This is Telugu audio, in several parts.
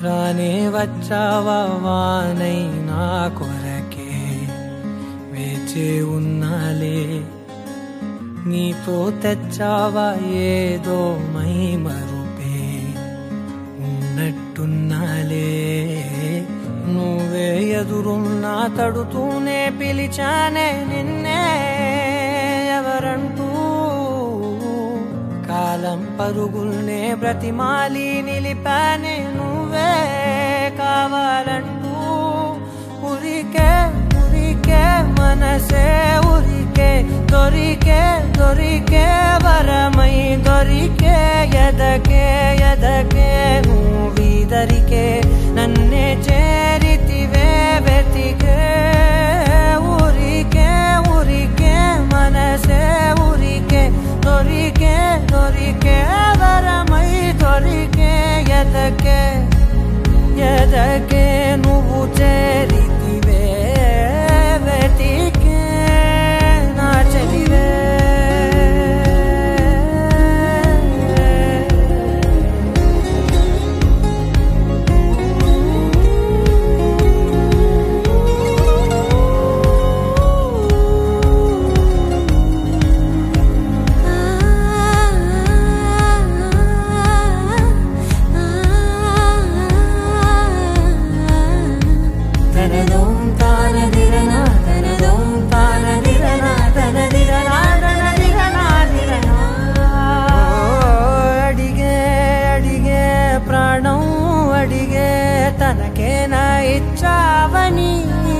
రానే వచ్చావా వానై నా కొరకే వేచే ఉన్నాలే నీతో తెచ్చావా ఏదో మై మరుపే ఉన్నట్టున్నాలే నువ్వే ఎదురున్నా తడుతూనే పిలిచానే నిన్నే ఎవరంటూ కాలం పరుగుల్నే బ్రతిమాలి నిలిపానే నువ్వే కావాలంటూ ఉరికే ఉరికే మనసే ఉరికే దొరికే దొరికే వరమై దొరికే ఎదకే ఎదకే నువ్వీదరికే నన్నే చేరితివే వెతికే ఊరికే ఊరికే మనసే ఊరికే దొరికే దొరికే వరమై దొరికే ఎదకే ఎదకే నువ్వు చేరితివే వెతికే నా చెలివే తనదోం తానదిరనా తనదోం తానదిరనా తనదిరనా తనదిరనా దిరనా అడిగే అడిగే ప్రాణం అడిగే తనకేనా ఇచ్చావని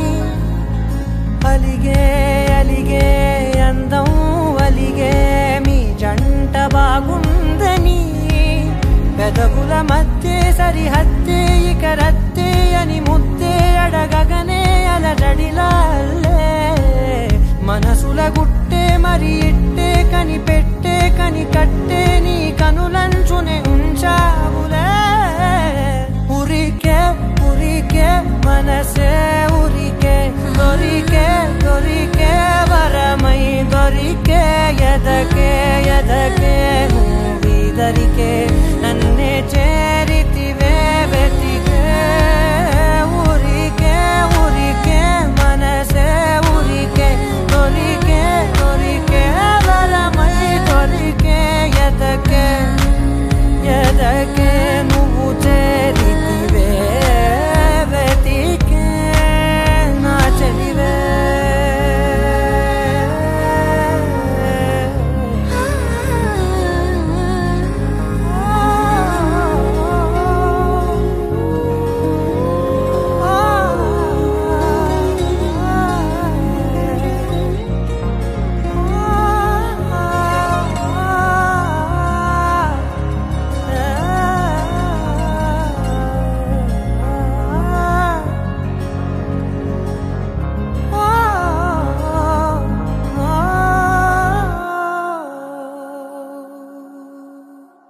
అలిగే అలిగే అందం అలిగే మీ జంట బాగుందని పెదవుల మధ్య సరిహద్దే ఇక రత్తే అని ముద్దే అడగగనే అలజడిలాలే మనసుల గుట్టే మరి ఇట్టే కని పెట్టే కని కట్టే నీ కనులంచునే ఉంచావులే ఉరికే ఉరికే మనసే ఉరికే దొరికే దొరికే వరమై దొరికే ఎదకే ఎదకే నువ్వీదరికే నన్నే చేరితివే వెతికే ఊరికే ఊరికే మనసే ఊరికే దొరికే దొరికే వరమై దొరికే ఎదకే ఎదకే